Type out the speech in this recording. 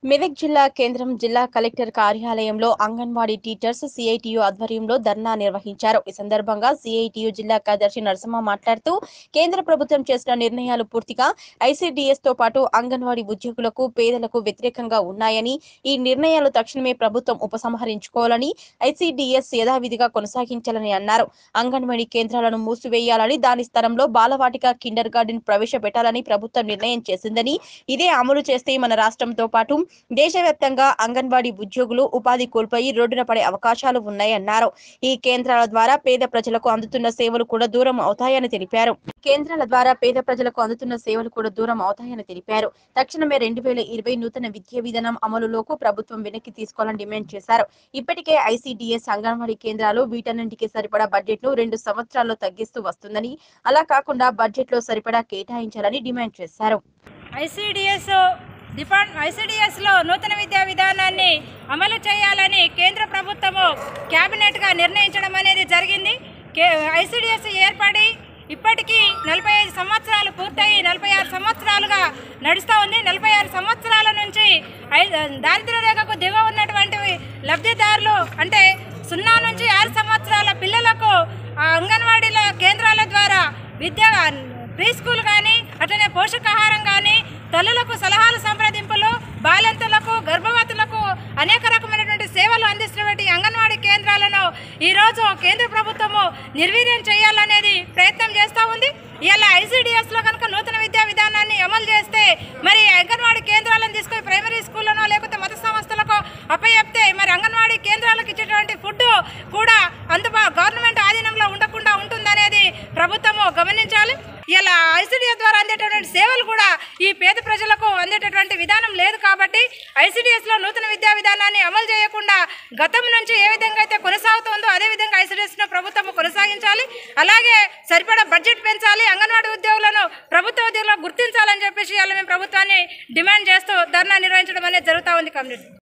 మెదక్ జిల్లా కేంద్రం జిల్లా కలెక్టర్ కార్యాలయంలో అంగన్వాడీ టీచర్స్ సిఐటియు ఆధ్వర్యంలో ధర్నా నిర్వహించారు ఈ సందర్భంగా సిఐటియు జిల్లా కార్యదర్శి నరసింహ మాట్లాడుతూ కేంద్ర ప్రభుత్వం చేసిన నిర్ణయాలు పూర్తిగా ఐసీడీఎస్ తో పాటు అంగన్వాడీ ఉద్యోగులకు పేదలకు వ్యతిరేకంగా ఉన్నాయని ఈ నిర్ణయాలు తక్షణమే ప్రభుత్వం ఉపసంహరించుకోవాలని ఐసీడీఎస్ యథావిధిగా కొనసాగించాలని అన్నారు అంగన్వాడీ కేంద్రాలను మూసివేయాలని దాని స్థలంలో బాలవాటిక కిండర్ గార్డెన్ ప్రవేశపెట్టాలని ప్రభుత్వం నిర్ణయం చేసిందని ఇదే అమలు చేస్తే మన రాష్ట్రంతో పాటు దేశవ్యాప్తంగా అంగన్వాడీ ఉద్యోగులు ఉపాధి కోల్పోయి రోడ్డున పడే అవకాశాలు ఉన్నాయన్నారు ఈ కేంద్రాల ద్వారా పేద ప్రజలకు అందుతున్న సేవలు కూడా దూరం అవుతాయని తెలిపారు కేంద్రాల ద్వారా పేద ప్రజలకు అందుతున్న సేవలు కూడా దూరం అవుతాయని తెలిపారు తక్షణమే రెండు వేల ఇరవై నూతన విద్యా విధానం అమలులోకి ప్రభుత్వం వెనక్కి తీసుకోవాలని డిమాండ్ చేశారు ఇప్పటికే ఐసీడీఎస్ అంగన్వాడీ కేంద్రాలు వీటన్నింటికి సరిపడా బడ్జెట్ ను రెండు సంవత్సరాల్లో తగ్గిస్తూ వస్తుందని అలా కాకుండా బడ్జెట్ లో సరిపడా కేటాయించాలని డిమాండ్ చేశారు ఐసిడిఎస్ డిపార్ట్ ఐసిడిఎస్లో నూతన విద్యా విధానాన్ని అమలు చేయాలని కేంద్ర ప్రభుత్వము క్యాబినెట్గా నిర్ణయించడం అనేది జరిగింది కే ఐసిడిఎస్ ఏర్పడి ఇప్పటికీ నలభై ఐదు సంవత్సరాలు పూర్తయి నలభై ఆరు సంవత్సరాలుగా నడుస్తూ ఉంది నలభై ఆరు సంవత్సరాల నుంచి ఐ- దారిద్ర్య రేఖకు దిగ ఉన్నటువంటి లబ్ధిదారులు అంటే సున్నా నుంచి ఆరు సంవత్సరాల పిల్లలకు ఆ అంగన్వాడీల కేంద్రాల ద్వారా విద్య ప్రీ స్కూల్ కానీ అట్లనే పోషకాహారం కానీ తల్లులకు సలహాలు సంప్రదింపులు బాలింతలకు గర్భవతులకు అనేక రకమైనటువంటి సేవలు అందిస్తున్నటువంటి అంగన్వాడీ కేంద్రాలను ఈరోజు కేంద్ర ప్రభుత్వము నిర్వీర్యం చేయాలనేది ప్రయత్నం చేస్తూ ఉంది ఇలా ఐసీడీఎస్లో కనుక నూతన విద్యా విధానాన్ని అమలు చేస్తే మరి అంగన్వాడీ కేంద్రాలను తీసుకొని ప్రైమరీ స్కూళ్ళనో లేకపోతే మత సంస్థలకు అప్పచెప్తే మరి అంగన్వాడీ కేంద్రాలకు ఇచ్చేటువంటి ఫుడ్ కూడా అందుబా గవర్నమెంట్ ఆధీనంలో ఉండకుండా ఉంటుందనేది ప్రభుత్వము గమనించాలి ఇలా ఐసిడిఎస్ ద్వారా అందేటటువంటి సేవలు కూడా ఈ పేద ప్రజలకు అందేటటువంటి విధానం లేదు కాబట్టి ఐసిడిఎస్లో నూతన విద్యా విధానాన్ని అమలు చేయకుండా గతం నుంచి ఏ విధంగా అయితే కొనసాగుతుందో అదే విధంగా ఐసిడిఎస్ను ప్రభుత్వం కొనసాగించాలి అలాగే సరిపడా బడ్జెట్ పెంచాలి అంగన్వాడీ ఉద్యోగులను ప్రభుత్వ ఉద్యోగులకు గుర్తించాలని చెప్పేసి ఇలా మేము ప్రభుత్వాన్ని డిమాండ్ చేస్తూ ధర్నా నిర్వహించడం అనేది జరుగుతూ ఉంది కమ్యూనిటీ